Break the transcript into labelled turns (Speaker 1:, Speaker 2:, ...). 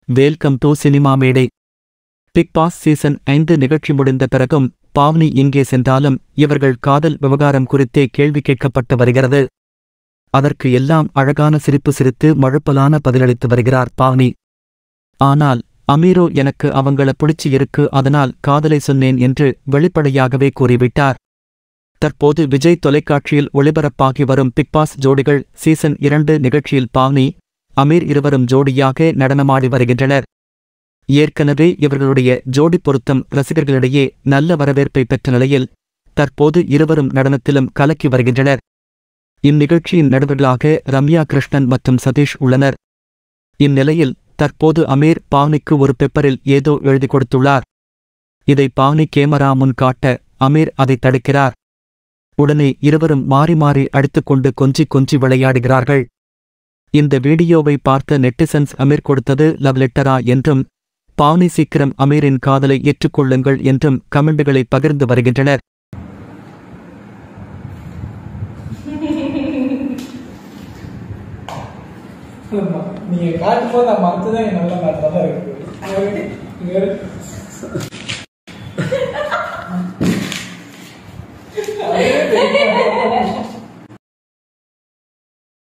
Speaker 1: Welcome to cinema மேடை Bigg Boss season ஐந்து நிகழ்ச்சி முடிந்த பிறகும் பாவ்னி எங்கே சென்றாலும் இவர்கள் காதல் விவகாரம் குறித்தே கேள்வி கேட்கப்பட்டு வருகிறது அதற்கு எல்லாம் அழகான சிரிப்பு சிரித்து மழுப்பலான பதிலளித்து வருகிறார் பாவ்னி ஆனால் அமீரோ எனக்கு அவங்கள பிடிச்சு இருக்கு அதனால் காதலை சொன்னேன் என்று வெளிப்படையாகவே கூறிவிட்டார் தற்போது விஜய் தொலைக்காட்சியில் ஒளிபரப்பாகி வரும் பிக் பாஸ் ஜோடிகள் சீசன் இரண்டு நிகழ்ச்சியில் பாவ்னி அமீர் இருவரும் ஜோடியாக நடனமாடி வருகின்றனர் ஏற்கனவே இவர்களுடைய ஜோடி பொருத்தம் ரசிகர்களிடையே நல்ல வரவேற்பை பெற்ற நிலையில் தற்போது இருவரும் நடனத்திலும் கலக்கி வருகின்றனர் இந்நிகழ்ச்சியின் நடுவர்களாக ரம்யா கிருஷ்ணன் மற்றும் சதீஷ் உள்ளனர் இந்நிலையில் தற்போது அமீர் பாவ்னிக்கு ஒரு பெப்பரில் ஏதோ எழுதி கொடுத்துள்ளார் இதை பாவ்னி கேமரா முன் காட்ட அமீர் அதை தடுக்கிறார் உடனே இருவரும் மாறி மாறி அடித்துக்கொண்டு கொஞ்சி கொஞ்சி விளையாடுகிறார்கள் இந்த வீடியோவை பார்த்த நெட்டிசன்ஸ் அமீர் கொடுத்தது லவ் லெட்டரா என்றும் பாவ்னி சீக்கிரம் அமீரின் காதலை ஏற்றுக்கொள்ளுங்கள் என்றும் கமெண்டுகளை பகிர்ந்து வருகின்றனர்
Speaker 2: ஆமா. நீங்க காட்டும் போது நான் மறந்துதான் என் நல்ல நாட்டில் தான் இருக்கு இங்க இருக்கு.